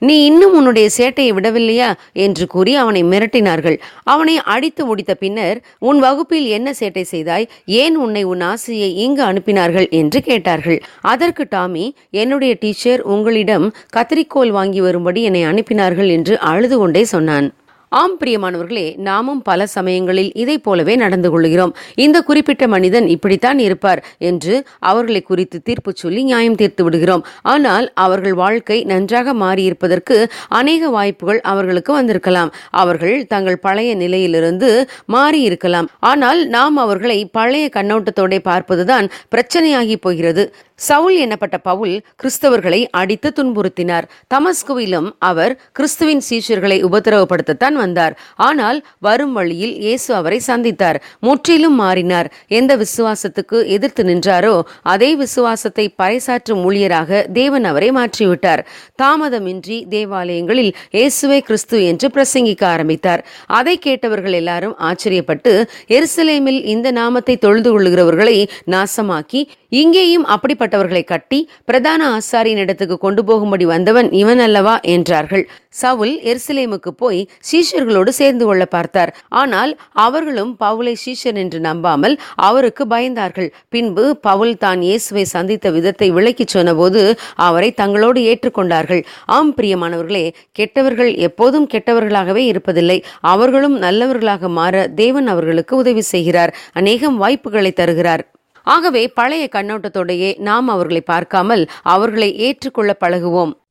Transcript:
நீ இன்னும் உன்னுடைய சேட்டையை விடவில்லையா என்று கூறி அவனை மிரட்டினார்கள் அவனை அடித்து முடித்த பின்னர் உன் வகுப்பில் என்ன சேட்டை செய்தாய் ஏன் உன்னை உன் ஆசையை இங்கு அனுப்பினார்கள் என்று கேட்டார்கள் அதற்கு டாமி என்னுடைய டீச்சர் உங்களிடம் கத்திரிக்கோல் வாங்கி வரும்படி என்னை அனுப்பினார்கள் என்று அழுது கொண்டே சொன்னான் ஆம் பிரியமானவர்களே நாமும் பல சமயங்களில் இதைப் போலவே நடந்து கொள்கிறோம் இந்த குறிப்பிட்ட மனிதன் இப்படித்தான் இருப்பார் என்று அவர்களை குறித்து தீர்ப்பு சொல்லி நியாயம் தீர்த்து விடுகிறோம் ஆனால் அவர்கள் வாழ்க்கை நன்றாக மாறியிருப்பதற்கு அநேக வாய்ப்புகள் அவர்களுக்கு வந்திருக்கலாம் அவர்கள் தங்கள் பழைய நிலையிலிருந்து மாறியிருக்கலாம் ஆனால் நாம் அவர்களை பழைய கண்ணோட்டத்தோட பார்ப்பதுதான் பிரச்சனையாகி போகிறது சவுல் எனப்பட்ட பவுல் கிறிஸ்தவர்களை அடித்து துன்புறுத்தினார் தமஸ்குவிலும் அவர் கிறிஸ்துவின் சீஷர்களை உபத்திரவப்படுத்தத்தான் வந்தார் ஆனால் வரும் வழியில் இயேசு அவரை சந்தித்தார் முற்றிலும் மாறினார் எந்த விசுவாசத்துக்கு எதிர்த்து நின்றாரோ அதே விசுவாசத்தை பறைசாற்றும் ஊழியராக தேவன் அவரை மாற்றிவிட்டார் தாமதமின்றி தேவாலயங்களில் இயேசுவே கிறிஸ்து என்று பிரசங்கிக்க ஆரம்பித்தார் அதை கேட்டவர்கள் எல்லாரும் ஆச்சரியப்பட்டு எருசலேமில் இந்த நாமத்தை தொழுது கொள்ளுகிறவர்களை நாசமாக்கி இங்கேயும் அப்படிப்பட்டவர்களை கட்டி பிரதான ஆசாரியின் இடத்துக்கு கொண்டு போகும்படி வந்தவன் இவன் அல்லவா என்றார்கள் சவுல் எருசலேமுக்கு போய் சீஷர்களோடு சேர்ந்து கொள்ள பார்த்தார் ஆனால் அவர்களும் பவுலை சீஷர் என்று நம்பாமல் அவருக்கு பயந்தார்கள் பின்பு பவுல் தான் இயேசுவை சந்தித்த விதத்தை விளக்கிச் சொன்னபோது அவரை தங்களோடு ஏற்றுக்கொண்டார்கள் ஆம் பிரியமானவர்களே கெட்டவர்கள் எப்போதும் கெட்டவர்களாகவே இருப்பதில்லை அவர்களும் நல்லவர்களாக மாற தேவன் அவர்களுக்கு உதவி செய்கிறார் அநேகம் வாய்ப்புகளை தருகிறார் ஆகவே பழைய கண்ணோட்டத்தோடையே நாம் அவர்களை பார்க்காமல் அவர்களை ஏற்றுக்கொள்ள பழகுவோம்